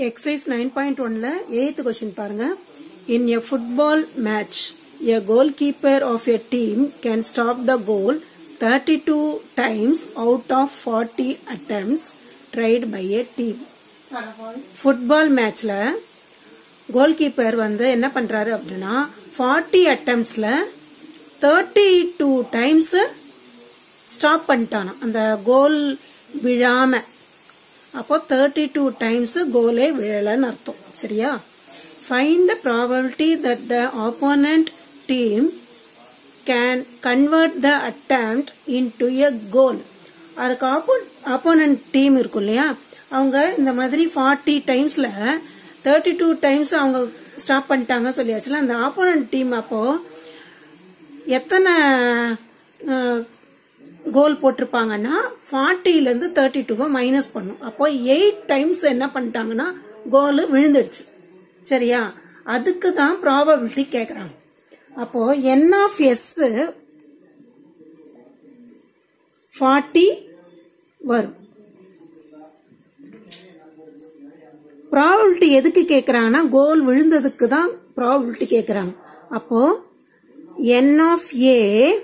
exercise nine point ஒன்ல eighth question பாருங்க in a football match a goal keeper of a team can stop the goal thirty two times out of forty attempts tried by a team football மேட்ச்ல goal keeper வந்து என்ன பண்றாரு அப்படின்னா forty அட்டம்ஸ்ல thirty two times stop பண்ணிட்டானா அந்த goal விழாம அப்போ தேர்ட்டி டூ டைம்ஸ் கோலே விழலன்னு அர்த்தம் சரியா find the probability that the opponent team can convert the attempt in to a goal அதுக்கு ஆப்போ ஆப்போனண்ட் டீம் இருக்கும் இல்லையா அவங்க இந்த மாதிரி ஃபார்ட்டி டைம்ஸ்ல தேர்ட்டி டூ டைம்ஸ் அவங்க ஸ்டாப் பண்ணிட்டாங்க சொல்லியாச்சுல அந்த ஆப்போனண்ட் டீம் அப்போ எத்தனை கோல் போட்டிருப்பாங்கன்னா ஃபார்ட்டிலேருந்து தேர்ட்டி டூவை மைனஸ் பண்ணும் அப்போ எயிட் டைம்ஸ் என்ன பண்ணிட்டாங்கன்னா கோல் விழுந்துடுச்சு சரியா அதுக்கு தான் ப்ராபபிலிட்டி கேட்குறாங்க அப்போ என் ஆஃப் எஸ் ஃபார்ட்டி வரும் ப்ராபபிலிட்டி எதுக்கு கேட்குறாங்கன்னா கோல் விழுந்ததுக்கு தான் ப்ராபபிலிட்டி கேட்குறாங்க அப்போ என் ஆஃப் ஏ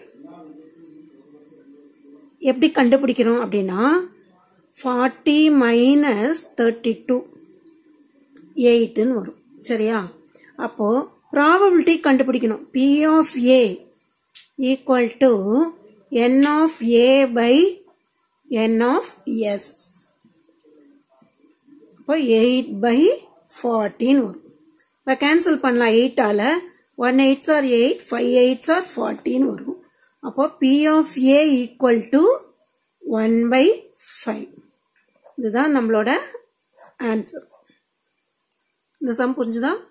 எப்படி கண்டுபிடிக்கிறோம் அப்படின்னா ஃபார்ட்டி மைனஸ் தேர்ட்டி டூ எயிட்டுன்னு வரும் சரியா அப்போ ப்ராபபிலிட்டி கண்டுபிடிக்கணும் P of A equal to N of A by N of S அப்போ எயிட் பை ஃபார்ட்டின்னு வரும் இப்போ கேன்சல் பண்ணலாம் எயிட்டால one eights are eight five eights are ஃபார்ட்டின்னு வரும் அப்போ P of A equal to one by five இதுதான் நம்மளோட ஆன்சர் இந்த சம் புரிஞ்சுதா